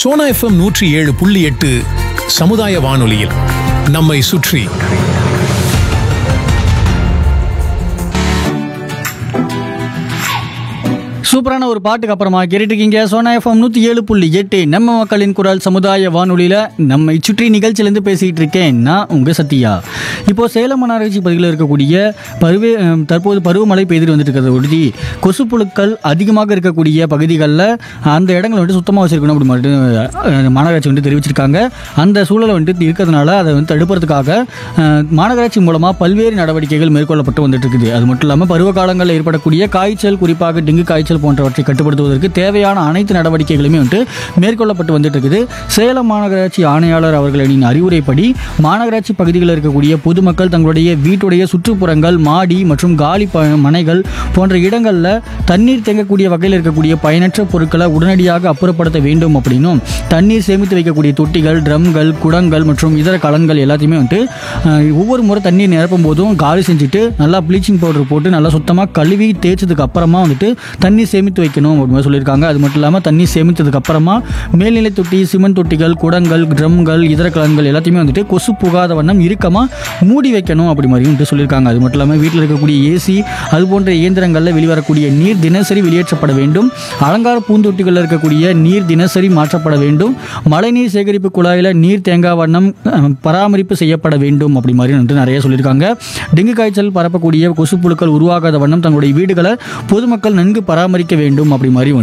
Sona FM நூற்றி ஏழு புள்ளி எட்டு சமுதாய வானொலியில் நம்மை சுற்றி சூப்பரான ஒரு பாட்டுக்கு அப்புறமா கேட்டுருக்கீங்க சோனா எஃப்எம் நூற்றி ஏழு புள்ளி எட்டு நம்ம மக்களின் குரல் சமுதாய வானொலியில் நம்மை சுற்றி நிகழ்ச்சியிலேருந்து பேசிகிட்டு இருக்கேன் நான் உங்கள் சத்யா இப்போ சேலம் மாநகராட்சி பகுதியில் இருக்கக்கூடிய பருவே அஹ், தற்போது பருவமழை பெய்துட்டு வந்துட்டு இருக்கிறத ஒட்டி கொசுப்புழுக்கள் அதிகமாக இருக்கக்கூடிய பகுதிகளில் அந்த இடங்களை வந்துட்டு சுத்தமாக வச்சிருக்கணும் அப்படி மட்டும் அஹ், மாநகராட்சி வந்துட்டு தெரிவிச்சிருக்காங்க அந்த சூழலை வந்துட்டு இருக்கிறதுனால அதை வந்து தடுப்பதற்காக அஹ், மாநகராட்சி மூலமாக பல்வேறு நடவடிக்கைகள் மேற்கொள்ளப்பட்டு வந்துட்டு இருக்குது அது மட்டும் இல்லாமல் பருவ காலங்களில் ஏற்படக்கூடிய காய்ச்சல் குறிப்பாக டெங்கு காய்ச்சல் போன்றவற்றை கட்டுப்படுத்துவதற்கு தேவையான அனைத்து நடவடிக்கைகளுமே வந்துட்டு மேற்கொள்ளப்பட்டு வந்துட்டு இருக்குது சேலம் மாநகராட்சி ஆணையாளர் அவர்களின் அறிவுரைப்படி மாநகராட்சி பகுதிகளில் இருக்கக்கூடிய பொதுமக்கள் தங்களுடைய வீட்டுடைய சுற்றுப்புறங்கள் மாடி மற்றும் காலி ப மனைகள் போன்ற இடங்களில் தண்ணீர் தேங்கக்கூடிய வகையில் இருக்கக்கூடிய பயனற்ற பொருட்களை உடனடியாக அப்புறப்படுத்த வேண்டும் அப்படின்னும் தண்ணீர் சேமித்து வைக்கக்கூடிய தொட்டிகள் ட்ரம்கள் குடங்கள் மற்றும் இதர கலன்கள் எல்லாத்தையுமே வந்துட்டு அஹ், ஒவ்வொரு முறை தண்ணீர் நிரப்பும் போதும் காலி செஞ்சுட்டு நல்லா ப்ளீச்சிங் பவுடர் போட்டு நல்லா சுத்தமாக கழுவி தேய்ச்சதுக்கு அப்புறமா வந்துட்டு தண்ணீர் சேமித்து வைக்கணும் அப்படின்னு மாதிரி சொல்லியிருக்காங்க அது மட்டும் இல்லாமல் தண்ணீர் சேமித்ததுக்கு அப்புறமா மேல்நிலை தொட்டி சிமெண்ட் தொட்டிகள் குடங்கள் ட்ரம்கள் இதர கலன்கள் எல்லாத்தையுமே வந்துட்டு கொசு புகாத வண்ணம் இறுக்கமாக மூடி வைக்கணும் அப்படி மாதிரியும் வந்துட்டு சொல்லியிருக்காங்க அது மட்டும் இல்லாமல் வீட்டில் இருக்கக்கூடிய ஏசி அது போன்ற இயந்திரங்களில் வெளிவரக்கூடிய நீர் தினசரி வெளியேற்றப்பட வேண்டும் அலங்கார பூந்தொட்டிகளில் இருக்கக்கூடிய நீர் தினசரி மாற்றப்பட வேண்டும் மழைநீர் சேகரிப்பு குழாயில் நீர் தேங்கா வண்ணம் அஹ், பராமரிப்பு செய்யப்பட வேண்டும் அப்படி மாதிரி வந்துட்டு நிறைய சொல்லியிருக்காங்க டெங்கு காய்ச்சல் பரப்பக்கூடிய கொசுப்புழுக்கள் உருவாகாத வண்ணம் தங்களுடைய வீடுகளை பொதுமக்கள் நன்கு பராமரிக்க வேண்டும் அப்படி மாதிரி